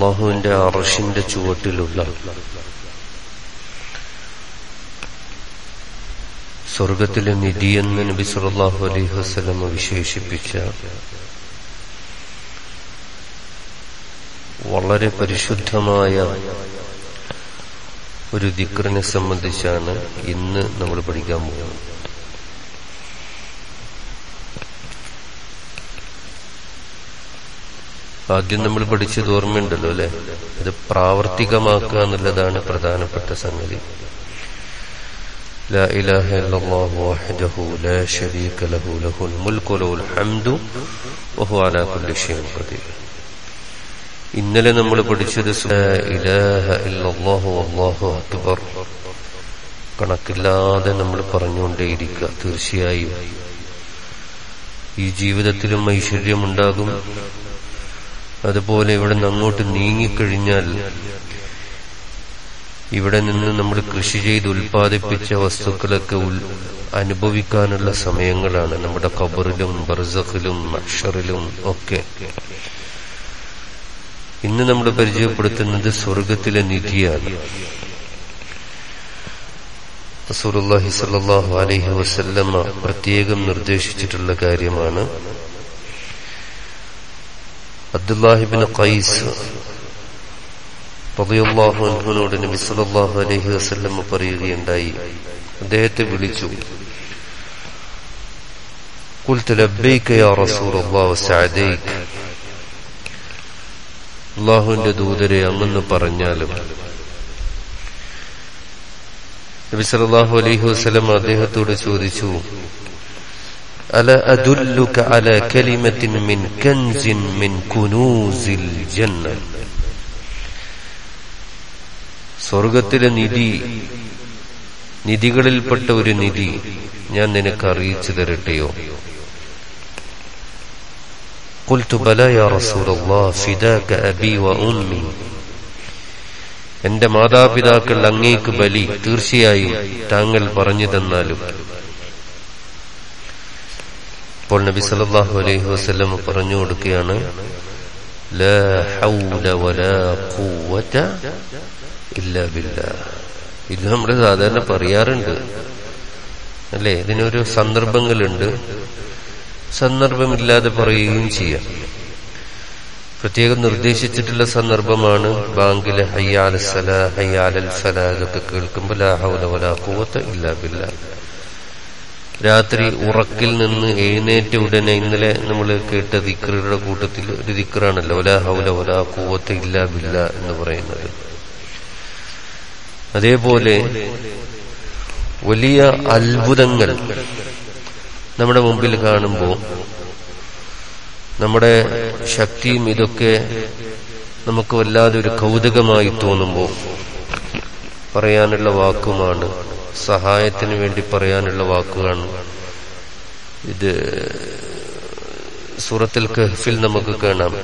അള്ളാഹുവിന്റെ അറഷിന്റെ ചുവട്ടിലുള്ള സ്വർഗത്തിലെ നിധിയെന്ന് നബി സല്ലല്ലാഹു അലൈഹി വസല്ലം വിശേഷിപ്പിച്ച വളരെ പരിശുദ്ധമായ ഒരു ദിക്റിനെ സംബന്ധിച്ചാണ് ഇന്ന് നമ്മൾ പഠിക്കാൻ പോകുന്നത് ആദ്യം നമ്മൾ പഠിച്ചത് ഓർമ്മയുണ്ടല്ലോ അല്ലെ ഇത് പ്രാവർത്തികമാക്കുക എന്നുള്ളതാണ് പ്രധാനപ്പെട്ട സംഗതി لا إله إلا الله وحده لا شريك له له الملك وله الحمد وهو على كل شيء قدير ഇന്നലെ നമ്മൾ പഠിച്ചത് ഇലാഹ ഇല്ലല്ലാഹു അല്ലാഹു അക്ബർ കണക്കില്ലാതെ നമ്മൾ പറഞ്ഞുകൊണ്ടേയിരിക്കുക തീർച്ചയായും ഈ ജീവിതത്തിലും ഐശ്വര്യമുണ്ടാകും അതുപോലെ ഇവിടെ നിന്ന് അങ്ങോട്ട് നീങ്ങിക്കഴിഞ്ഞാൽ ഇവിടെ നിന്ന് നമ്മൾ കൃഷി ചെയ്ത് ഉൽപ്പാദിപ്പിച്ച വസ്തുക്കളൊക്കെ അനുഭവിക്കാനുള്ള സമയങ്ങളാണ് നമ്മുടെ ഖബറിലും ബർസഖിലും അക്ഷറിലും ഒക്കെ ഇന്ന് നമ്മൾ പരിചയപ്പെടുത്തുന്നത് സ്വർഗത്തിലെ നിധിയാണ് റസൂലുള്ളാഹി സ്വല്ലല്ലാഹു അലൈഹി വസല്ലമ പ്രത്യേകം നിർദ്ദേശിച്ചിട്ടുള്ള കാര്യമാണ് അബ്ദുല്ലാഹിബിൻ ഖൈസ് റളിയല്ലാഹു അൻഹുനോട് നബി സല്ലല്ലാഹു അലൈഹി വസല്ലം പറയുകയുണ്ടായി അദ്ദേഹത്തെ വിളിച്ചു قلت لبيك يا رسول الله وسعديك അള്ളാഹുവിന്റെ ദൂതരെ അങ്ങെന്ന് പറഞ്ഞാലും നബി സല്ലല്ലാഹു അലൈഹി വസല്ലം അദ്ദേഹത്തോട് ചോദിച്ചു അല അദുല്ലുക അല കലിമത്തിൻ മിൻ കൻസിൻ മിൻ കുനൂസിൽ ജന്ന സ്വർഗത്തിലെ നിധി നിധികളിൽപ്പെട്ട ഒരു നിധി ഞാൻ നിനക്ക് അറിയിച്ചു തരട്ടെയോ قلت بلى يا رسول الله فداك أبي وأمي എന്റെ മാതാപിതാക്കൾ അങ്ങേക്ക് ബലി തീർച്ചയായും താങ്കൾ പറഞ്ഞു തന്നാലും അപ്പോൾ നബി സല്ലല്ലാഹു അലൈഹി വസല്ലം പറഞ്ഞു കൊടുക്കുകയാണ് ലാ ഹൗല വലാ ഖുവത ഇല്ലാ ബില്ലാഹ് ഇത് നമ്മൾ സാധാരണ പറയാറുണ്ട് അല്ലേ ഇതിനൊരു സന്ദർഭങ്ങളുണ്ട് സന്ദർഭമില്ലാതെ പറയുകയും ചെയ്യാം പ്രത്യേകം നിർദ്ദേശിച്ചിട്ടുള്ള സന്ദർഭമാണ് ബാങ്കിലെ ഹയ്യാൽ സല ഹയ്യാലൽ ഫല ഇതൊക്കെ കേൾക്കുമ്പോൾ ലാഹൗല വലാ കൂവത്ത് ഇല്ല ബില്ല രാത്രി ഉറക്കിൽ നിന്ന് എഴുന്നേറ്റ ഉടനെ ഇന്നലെ നമ്മൾ കേട്ട ദിക്കറുടെ കൂട്ടത്തിൽ ഒരു ദിക്കറാണല്ലോ ഒലാ ഹൗല ഒലാ കൂവത്ത് ഇല്ല ബില്ല എന്ന് പറയുന്നത് അതേപോലെ വലിയ അത്ഭുതങ്ങൾ നമ്മുടെ മുമ്പിൽ കാണുമ്പോൾ നമ്മുടെ ശക്തിയും ഇതൊക്കെ നമുക്ക് വല്ലാതെ ഒരു കൗതുകമായി തോന്നുമ്പോൾ പറയാനുള്ള വാക്കുമാണ് സഹായത്തിന് വേണ്ടി പറയാനുള്ള വാക്കുകളാണ് ഇത് സൂറത്തിൽ കഹ്ഫിൽ നമുക്ക് കാണാം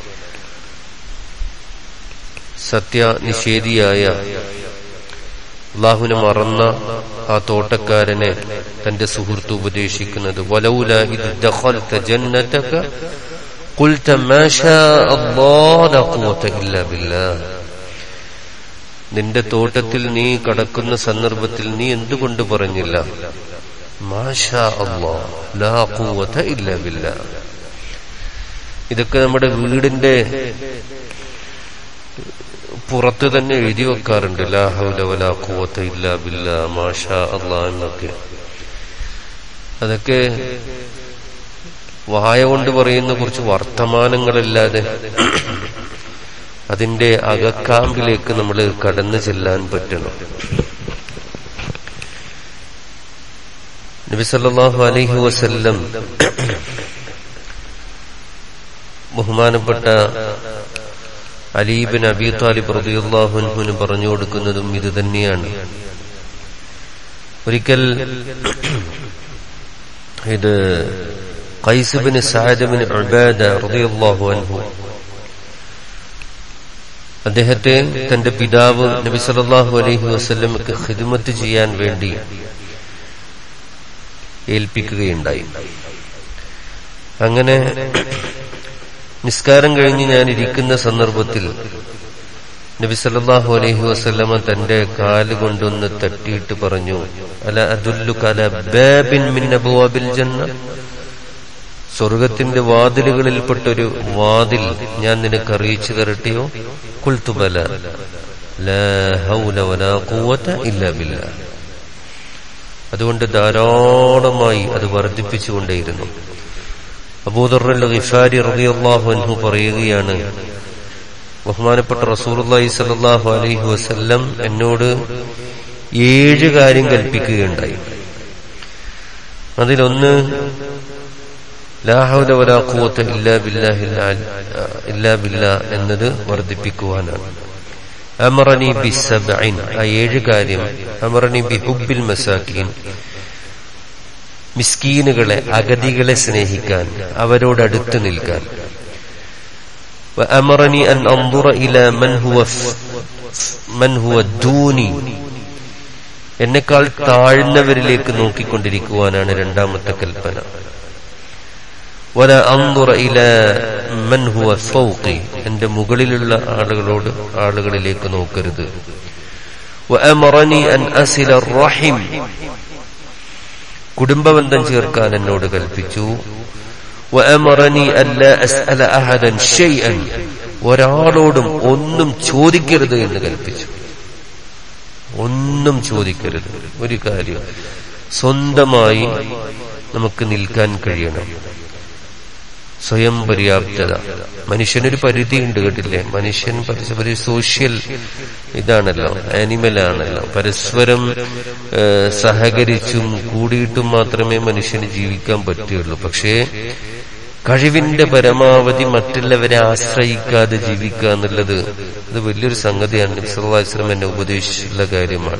സത്യനിഷേധിയായ അള്ളാഹുവിനെ മറന്ന ആ തോട്ടക്കാരനെ തന്റെ സുഹൃത്ത് ഉപദേശിക്കുന്നത് വലൗല ഇത് ദഖൽത ജന്നതക قلت ما شاء الله لا قوة إلا بالله നിന്റെ തോട്ടത്തിൽ നീ കടക്കുന്ന സന്ദർഭത്തിൽ നീ എന്തുകൊണ്ട് പറഞ്ഞില്ല മാഷാ അല്ലാ ലാ ഖുവത ഇല്ല ബില്ലാ ഇതൊക്കെ നമ്മുടെ വീടിന്റെ പുറത്ത് തന്നെ എഴുതി വെക്കാറുണ്ട് ലാഹുലവല കൂവത്ത ഇല്ല ബില്ല മാഷ അള്ളാ എന്നൊക്കെ അതൊക്കെ വായ കൊണ്ട് പറയുന്ന കുറച്ച് വർത്തമാനങ്ങളല്ലാതെ അതിന്റെ അകക്കാമ്പിലേക്ക് നമ്മൾ കടന്നു ചെല്ലാൻ പറ്റണം നബിസല്ലാഹു അലൈഹി വസല്ലം ബഹുമാനപ്പെട്ട അലീബിൻ അബി താലിബ് റബിയുല്ലാഹുൻഹുന് പറഞ്ഞു കൊടുക്കുന്നതും ഇത് തന്നെയാണ് ഒരിക്കൽ ഇത് ഖൈസുബിന് സായദബിന് ഉബാദ റളിയല്ലാഹു അൻഹു അദ്ദേഹത്തെ തന്റെ പിതാവ് നബി സല്ലല്ലാഹു അലൈഹി വസല്ലമക്ക് ഖിദ്മത്ത് ചെയ്യാൻ വേണ്ടി ഏൽപ്പിക്കുകയുണ്ടായി അങ്ങനെ നിസ്കാരം കഴിഞ്ഞ് ഞാൻ ഇരിക്കുന്ന സന്ദർഭത്തിൽ നബി സല്ലല്ലാഹു അലൈഹി വസല്ലമ തന്റെ കാല് കൊണ്ടൊന്ന് തട്ടിയിട്ട് പറഞ്ഞു അല അദുല്ലുക അല ബാബിൻ മിൻ അബ്വാബിൽ ജന്ന സ്വർഗത്തിന്റെ വാതിലുകളിൽപ്പെട്ടൊരു വാതിൽ ഞാൻ നിനക്ക് അറിയിച്ചു തരട്ടെയോ കുൽത്തുബല ലാ ഹൗല വലാ ഖുവത ഇല്ലാ ബില്ലാ അതുകൊണ്ട് ധാരാളമായി അത് വർദ്ധിപ്പിച്ചുകൊണ്ടേയിരുന്നു അബൂദർ ഗിഫാരി റളിയല്ലാഹു അൻഹു പറയുകയാണ് ബഹുമാനപ്പെട്ട റസൂലുള്ളാഹി സ്വല്ലല്ലാഹു അലൈഹി വസല്ലം എന്നോട് ഏഴ് കാര്യം കൽപ്പിക്കുകയുണ്ടായി അതിലൊന്ന് ലാ ഹൗല വലാ ഖുവത ഇല്ലാ ബില്ലാഹി ഇല്ലാ ബില്ലാ എന്നത് വർദ്ധിപ്പിക്കുവാനാണ് അമറനി ബി സബ്ഇൻ ആ ഏഴ് കാര്യം അമറനി ബി ഹുബിൽ മസാക്കീൻ മിസ്കീനുകളെ അഗതികളെ സ്നേഹിക്കാൻ അവരോട് അടുത്ത് നിൽക്കാൻ وأمرني أن أنظر إلى من هو من هو دوني എന്നെക്കാൾ താഴ്ന്നവരിലേക്ക് നോക്കിക്കൊണ്ടിരിക്കുവാനാണ് രണ്ടാമത്തെ കൽപ്പന വല അന്തുറ ഇല മൻ ഹുവ ഫൗഖി എന്റെ മുകളിലുള്ള ആളുകളോട് ആളുകളിലേക്ക് നോക്കരുത് വഅമറനി അൻ അസില റഹിം കുടുംബബന്ധം ചേർക്കാൻ എന്നോട് കൽപ്പിച്ചു വഅമറനി അല്ല അസ്അല അഹദൻ ഷൈഅൻ ഒരാളോടും ഒന്നും ചോദിക്കരുത് എന്ന് കൽപ്പിച്ചു ഒന്നും ചോദിക്കരുത് ഒരു കാര്യം സ്വന്തമായി നമുക്ക് നിൽക്കാൻ കഴിയണം സ്വയം പര്യാപ്തത മനുഷ്യനൊരു പരിധിയുണ്ട് കേട്ടില്ലേ മനുഷ്യൻ പരസ്പര സോഷ്യൽ ഇതാണല്ലോ ആനിമൽ ആണല്ലോ പരസ്പരം സഹകരിച്ചും കൂടിയിട്ടും മാത്രമേ മനുഷ്യന് ജീവിക്കാൻ പറ്റുകയുള്ളൂ പക്ഷേ കഴിവിന്റെ പരമാവധി മറ്റുള്ളവരെ ആശ്രയിക്കാതെ ജീവിക്കുക എന്നുള്ളത് ഇത് വലിയൊരു സംഗതിയാണ് നബ്സല്ലാസ്ലം എന്നെ ഉപദേശിച്ചിട്ടുള്ള കാര്യമാണ്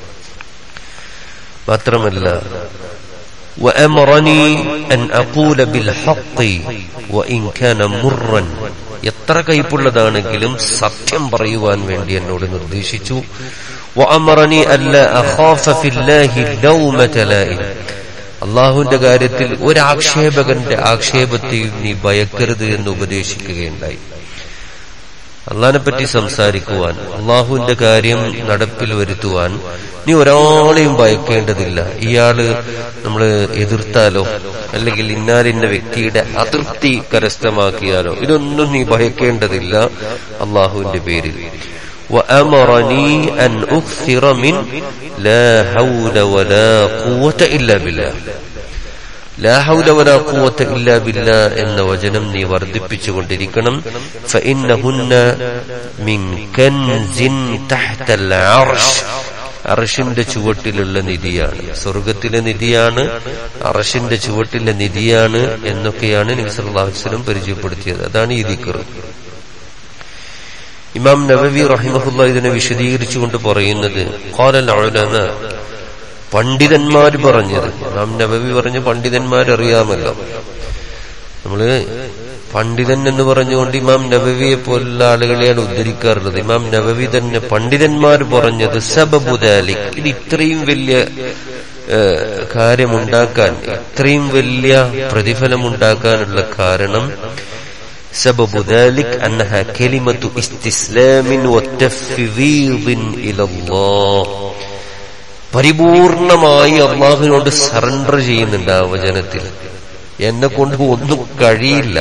മാത്രമല്ല وأمرني أن أقول بالحق وإن كان مرا എത്ര കയ്പുള്ളതാണെങ്കിലും സത്യം പറയുവാൻ വേണ്ടി എന്നോട് നിർദ്ദേശിച്ചു وأمرني ألا أخاف في الله لومة لائم അള്ളാഹുവിന്റെ കാര്യത്തിൽ ഒരാക്ഷേപകന്റെ ആക്ഷേപത്തെയും നീ ഭയക്കരുത് എന്ന് ഉപദേശിക്കുകയുണ്ടായി അള്ളാഹിനെ പറ്റി സംസാരിക്കുവാൻ അള്ളാഹുവിന്റെ കാര്യം നടപ്പിൽ വരുത്തുവാൻ നീ ഒരാളെയും ഭയക്കേണ്ടതില്ല ഇയാള് നമ്മൾ എതിർത്താലോ അല്ലെങ്കിൽ ഇന്നാലിന്ന വ്യക്തിയുടെ അതൃപ്തി കരസ്ഥമാക്കിയാലോ ഇതൊന്നും നീ ഭയക്കേണ്ടതില്ല അള്ളാഹുവിന്റെ പേരിൽ وأمرني أن أكثر من لا حول ولا قوة إلا بالله ലാ ഹൗല വലാ ഖുവത ഇല്ലാ ബില്ലാ എന്ന വചനം നീ വർദ്ധിപ്പിച്ചുകൊണ്ടിരിക്കണം ഫഇന്നഹുന്ന മിൻ കൻസിൻ തഹ്തൽ അർശ് അർഷിന്റെ ചുവട്ടിലുള്ള നിധിയാണ് സ്വർഗത്തിലെ നിധിയാണ് അർഷിന്റെ ചുവട്ടിലെ നിധിയാണ് എന്നൊക്കെയാണ് നബി സല്ലല്ലാഹു അലൈഹി വസല്ലം പരിചയപ്പെടുത്തിയത് അതാണ് ഈ ദിക്ർ ഇമാം നബവി റഹിമഹുല്ല ഇതിനെ വിശദീകരിച്ചുകൊണ്ട് പറയുന്നത് ഖാലൽ ഉലമ പണ്ഡിതന്മാർ പറഞ്ഞത് ഇമാം നബവി പറഞ്ഞ പണ്ഡിതന്മാരറിയാമല്ലോ നമ്മള് പണ്ഡിതൻ എന്ന് പറഞ്ഞുകൊണ്ട് ഇമാം നബവിയെ പോലുള്ള ആളുകളെയാണ് ഉദ്ധരിക്കാറുള്ളത് ഇമാം നബവി തന്നെ പണ്ഡിതന്മാർ പറഞ്ഞത് സബബുദാലിക് ഇത് ഇത്രയും വലിയ കാര്യമുണ്ടാക്കാൻ ഇത്രയും വലിയ പ്രതിഫലമുണ്ടാക്കാനുള്ള കാരണം سبب ذلك أنها كلمة استسلام وتفويض إلى الله പരിപൂർണമായി അള്ളാഹുവിനോട് സറണ്ടർ ചെയ്യുന്നുണ്ട് ആ വചനത്തിൽ എന്നെ കൊണ്ട് ഒന്നും കഴിയില്ല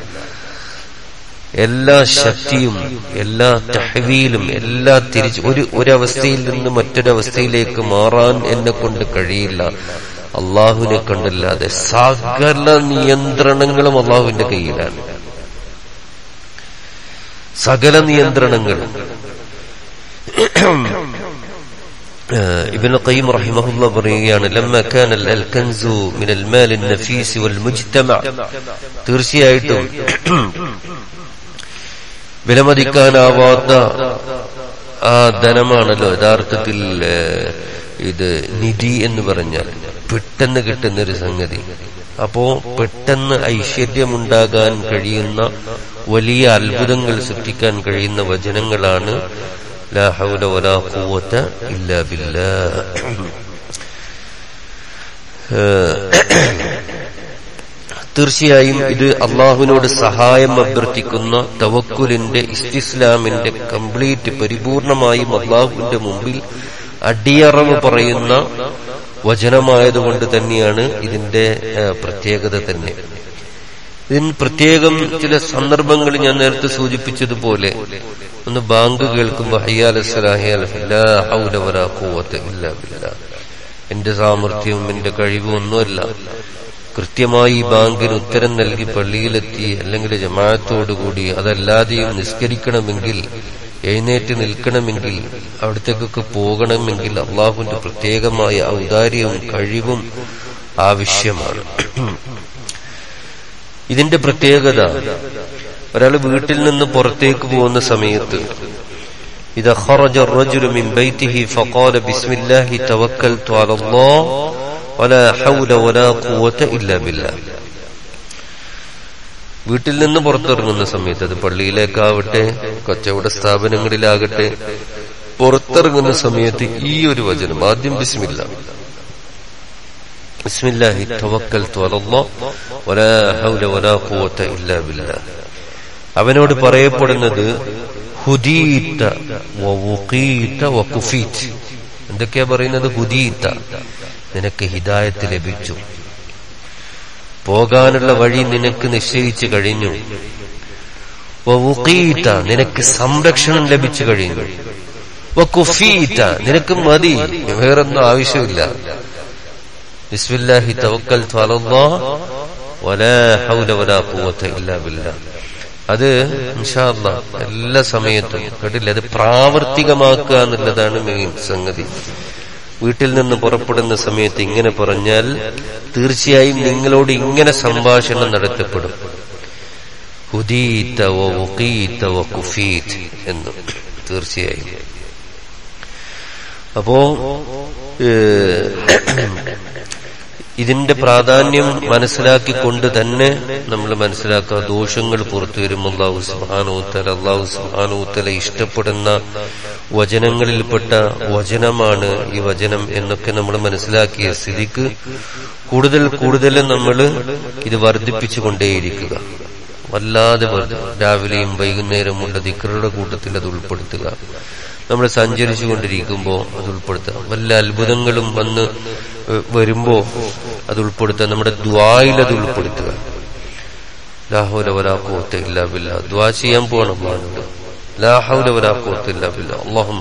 എല്ലാ ശക്തിയും എല്ലാ തഹവീലും എല്ലാ തിരിച്ച് ഒരു ഒരവസ്ഥയിൽ നിന്ന് മറ്റൊരവസ്ഥയിലേക്ക് മാറാൻ എന്നെ കൊണ്ട് കഴിയില്ല അള്ളാഹുവിനെ കണ്ടല്ലാതെ സകല നിയന്ത്രണങ്ങളും അള്ളാഹുവിന്റെ കയ്യിലാണ് സകല നിയന്ത്രണങ്ങളും ابن القيم رحمه الله പറയുകയാണ് لما كان الكنز من المال النفيس والمجتمع തീർച്ചയായിട്ടും വിലമതിക്കാനാവാത്ത ആ ധനമാണല്ലോ യഥാർത്ഥത്തിൽ ഇത് നിധി എന്ന് പറഞ്ഞാൽ പെട്ടെന്ന് കിട്ടുന്നൊരു സംഗതി അപ്പോ പെട്ടെന്ന് ഐശ്വര്യമുണ്ടാകാൻ കഴിയുന്ന വലിയ അത്ഭുതങ്ങൾ സൃഷ്ടിക്കാൻ കഴിയുന്ന വചനങ്ങളാണ് لا حول ولا قوة إلا بالله തീർച്ചയായും ഇത് അള്ളാഹുവിനോട് സഹായം അഭ്യർത്ഥിക്കുന്ന തവക്കുലിന്റെ ഇസ്തിസ്ലാമിന്റെ കംപ്ലീറ്റ് പരിപൂർണമായും അള്ളാഹുവിന്റെ മുമ്പിൽ അടിയറവ് പറയുന്ന വചനമായതുകൊണ്ട് തന്നെയാണ് ഇതിന്റെ പ്രത്യേകത തന്നെ ഇതിന് പ്രത്യേകം ചില സന്ദർഭങ്ങൾ ഞാൻ നേരത്തെ സൂചിപ്പിച്ചതുപോലെ ഒന്ന് ബാങ്ക് കേൾക്കുമ്പോ ഹയ്യാലില്ല എന്റെ സാമർഥ്യവും എന്റെ കഴിവും ഒന്നുമല്ല കൃത്യമായി ബാങ്കിന് ഉത്തരം നൽകി പള്ളിയിലെത്തി അല്ലെങ്കിൽ ജമാഅത്തോടുകൂടി അതല്ലാതെയും നിസ്കരിക്കണമെങ്കിൽ എഴുന്നേറ്റ് നിൽക്കണമെങ്കിൽ അവിടത്തേക്കൊക്കെ പോകണമെങ്കിൽ അള്ളാഹുവിന്റെ പ്രത്യേകമായ ഔദാര്യവും കഴിവും ആവശ്യമാണ് ഇതിന്റെ പ്രത്യേകത ഒരാൾ വീട്ടിൽ നിന്ന് പുറത്തേക്ക് പോകുന്ന സമയത്ത് إذا خرج الرجل من بيته فقال بسم الله توكلت على الله ولا حول ولا قوة إلا بالله വീട്ടിൽ നിന്ന് പുറത്തിറങ്ങുന്ന സമയത്ത് അത് പള്ളിയിലേക്കാവട്ടെ കച്ചവട സ്ഥാപനങ്ങളിലാകട്ടെ പുറത്തിറങ്ങുന്ന സമയത്ത് ഈ ഒരു വചനം ആദ്യം ബിസ്മില്ല ബിസ്മില്ലാഹി തവക്കൽതു അലല്ലാഹ് വലാ ഹൗല വലാ ഖുവത ഇല്ലാ ബില്ലാഹ് അവനോട് പറയപ്പെടുന്നത് ഹുദീത്ത വവുഖീത്ത വകുഫീത്ത് എന്തൊക്കെയാ പറയുന്നത് ഹുദീത്ത നിനക്ക് ഹിദായത്ത് ലഭിച്ചു പോകാനുള്ള വഴി നിനക്ക് നിശ്ചയിച്ചു കഴിഞ്ഞു വവുഖീത്ത നിനക്ക് സംരക്ഷണം ലഭിച്ചു കഴിഞ്ഞു വകുഫീത്ത നിനക്ക് മതി വേറൊന്നും ആവശ്യമില്ല ബിസ്മില്ലാഹി തവക്കൽതു അലല്ലാഹ് വലാ ഹൗല വലാ ഖുവത ഇല്ലാ ബില്ലാഹ് അത് ഇൻഷാല്ല എല്ലാ സമയത്തും കേട്ടില്ല അത് പ്രാവർത്തികമാക്കുക എന്നുള്ളതാണ് മെയിൻ സംഗതി വീട്ടിൽ നിന്ന് പുറപ്പെടുന്ന സമയത്ത് ഇങ്ങനെ പറഞ്ഞാൽ തീർച്ചയായും നിങ്ങളോട് ഇങ്ങനെ സംഭാഷണം നടത്തപ്പെടും ഹുദീത്ത വഖീത്ത വഖുഫീത്ത് എന്ന് തീർച്ചയായും അപ്പോ ഇതിന്റെ പ്രാധാന്യം മനസ്സിലാക്കിക്കൊണ്ട് തന്നെ നമ്മൾ മനസ്സിലാക്കുക ദോഷങ്ങൾ പുറത്തു വരും അള്ളാഹു സുഹാനൂത്തല അള്ളാഹു സുഹാനൂത്തല ഇഷ്ടപ്പെടുന്ന വചനങ്ങളിൽപ്പെട്ട വചനമാണ് ഈ വചനം എന്നൊക്കെ നമ്മൾ മനസ്സിലാക്കിയ സ്ഥിതിക്ക് കൂടുതൽ കൂടുതൽ നമ്മൾ ഇത് വർദ്ധിപ്പിച്ചുകൊണ്ടേയിരിക്കുക വല്ലാതെ രാവിലെയും വൈകുന്നേരവും ഉള്ള ദിക്കറുടെ കൂട്ടത്തിൽ അത് ഉൾപ്പെടുത്തുക നമ്മൾ സഞ്ചരിച്ചു കൊണ്ടിരിക്കുമ്പോൾ അത് ഉൾപ്പെടുത്തുക വല്ല അത്ഭുതങ്ങളും വന്ന് വരുമ്പോ അത് ഉൾപ്പെടുത്തുക നമ്മുടെ ദ്വായിൽ അത് ഉൾപ്പെടുത്തുക ലാഹുല വലാഖോത്ത ഇല്ല ബില്ല ദ്വാ ചെയ്യാൻ പോകണം അള്ളാഹിനോട് ലാഹുല വലാഖോത്ത ഇല്ല ബില്ല അള്ളാഹും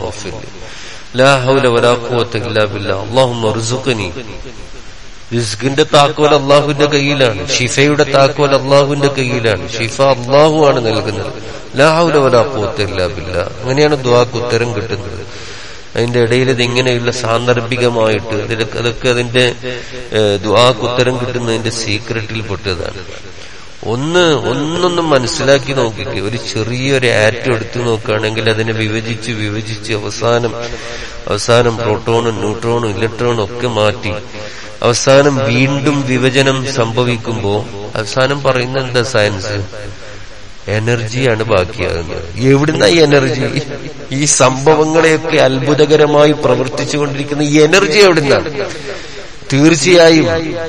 ലാഹുല വലാഖോത്ത ഇല്ല ബില്ല അള്ളാഹും റുസുഖനി റിസ്കിന്റെ താക്കോൽ അള്ളാഹുവിന്റെ കയ്യിലാണ് ഷിഫയുടെ താക്കോൽ അള്ളാഹുവിന്റെ കയ്യിലാണ് ഷിഫ അള്ളാഹു ആണ് നൽകുന്നത് ലാഹുല വലാഖോത്തില്ല ബില്ല അങ്ങനെയാണ് ദ്വാക്ക് ഉത്തരം കിട്ടുന്നത് അതിന്റെ ഇടയിൽ ഇതിങ്ങനെയുള്ള സാന്ദർഭികമായിട്ട് ഇതിലൊക്കെ അതൊക്കെ അതിന്റെ ദ്വാക്ക് ഉത്തരം കിട്ടുന്നതിന്റെ സീക്രട്ടിൽ പെട്ടതാണ് ഒന്ന് ഒന്നൊന്നും മനസ്സിലാക്കി നോക്കിക്ക് ഒരു ചെറിയൊരു ആറ്റം എടുത്തു നോക്കുകയാണെങ്കിൽ അതിനെ വിഭജിച്ച് വിഭജിച്ച് അവസാനം അവസാനം പ്രോട്ടോണും ന്യൂട്രോണും ഇലക്ട്രോണും ഒക്കെ മാറ്റി അവസാനം വീണ്ടും വിഭജനം സംഭവിക്കുമ്പോ അവസാനം പറയുന്ന എന്താ സയൻസ് എനർജിയാണ് ബാക്കിയാകുന്നത് എവിടുന്ന ഈ എനർജി ഈ സംഭവങ്ങളെയൊക്കെ അത്ഭുതകരമായി പ്രവർത്തിച്ചുകൊണ്ടിരിക്കുന്ന ഈ എനർജി എവിടുന്നാണ് തീർച്ചയായും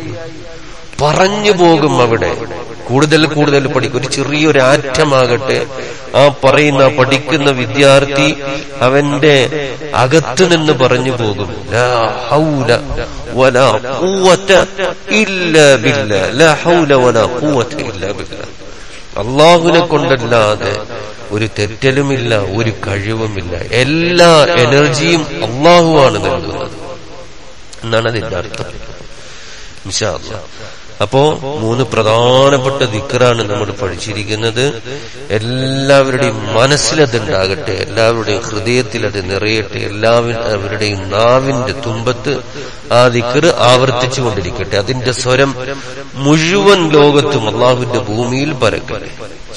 പറഞ്ഞു പോകും അവിടെ കൂടുതൽ കൂടുതൽ പഠിക്കും ഒരു ചെറിയൊരു ആറ്റമാകട്ടെ ആ പറയുന്ന പഠിക്കുന്ന വിദ്യാർത്ഥി അവന്റെ അകത്ത് നിന്ന് പറഞ്ഞു പോകും ലാ ഹൗല വലാ ഖുവത ഇല്ലാ ബില്ലാ ലാ ഹൗല വലാ ഖുവത ഇല്ലാ ബില്ലാ അള്ളാഹുവിനെ കൊണ്ടല്ലാതെ ഒരു തെറ്റലുമില്ല ഒരു കഴിവുമില്ല എല്ലാ എനർജിയും അള്ളാഹുവാണ് നൽകുന്നത് എന്നാണ് അതിന്റെ അർത്ഥം ഇൻഷാ അല്ലാ അപ്പോ മൂന്ന് പ്രധാനപ്പെട്ട ദിക്കറാണ് നമ്മൾ പഠിച്ചിരിക്കുന്നത് എല്ലാവരുടെയും മനസ്സിലതുണ്ടാകട്ടെ എല്ലാവരുടെയും ഹൃദയത്തിൽ അത് നിറയട്ടെ എല്ലാവരുടെയും നാവിന്റെ തുമ്പത്ത് ആ ദിക്കറ് ആവർത്തിച്ചു കൊണ്ടിരിക്കട്ടെ അതിന്റെ സ്വരം മുഴുവൻ ലോകത്തും അള്ളാഹുവിന്റെ ഭൂമിയിൽ പരക്കട്ടെ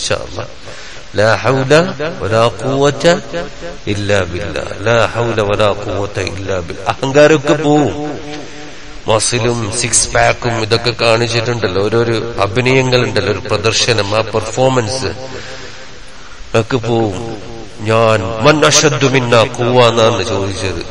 لا حول ولا قوة إلا بالله لا حول ولا قوة إلا بالله അഹങ്കാരമൊക്കെ പോവും മസിലും സിക്സ് പാക്കും ഇതൊക്കെ കാണിച്ചിട്ടുണ്ടല്ലോ ഓരോരോ അഭിനയങ്ങളുണ്ടല്ലോ ഒരു പ്രദർശനം ആ പെർഫോമൻസ് ഒക്കെ പോവും ഞാൻ മൻ അഷദ്ദുമിന്ന കൂവാന്നാണ് ചോദിച്ചത്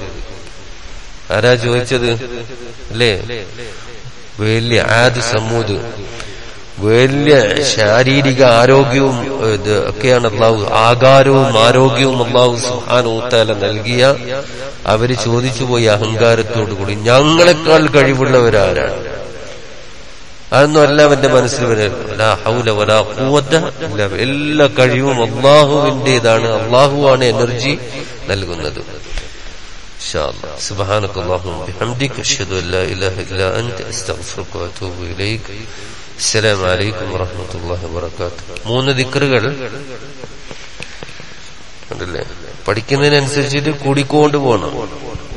ആരാ ചോദിച്ചത് അല്ലേ വലിയ ആദ് സമൂത് വലിയ ശാരീരിക ആരോഗ്യവും ഇത് ഒക്കെയാണ് അള്ളാഹു ആകാരവും ആരോഗ്യവും അള്ളാഹു സുഹാനൂത്താല നൽകിയ അവര് ചോദിച്ചു പോയി അഹങ്കാരത്തോടു കൂടി ഞങ്ങളെക്കാൾ കഴിവുള്ളവരാരാണ് അതൊന്നും അല്ല അവന്റെ മനസ്സിൽ വരുന്നത് ഹൗല വലാ ഖുവത ഇല്ല എല്ലാ കഴിവും അള്ളാഹുവിന്റേതാണ് അള്ളാഹുവാണ് എനർജി നൽകുന്നത് سبحانك اللهم وبحمدك أشهد أن لا إله إلا أنت أستغفرك وأتوب إليك السلام عليكم ورحمة الله وبركاته മൂന്ന് ദിക്കറുകൾ ഉണ്ടല്ലേ പഠിക്കുന്നതിനനുസരിച്ചിട്ട് കൂടിക്കൊണ്ട് പോകണം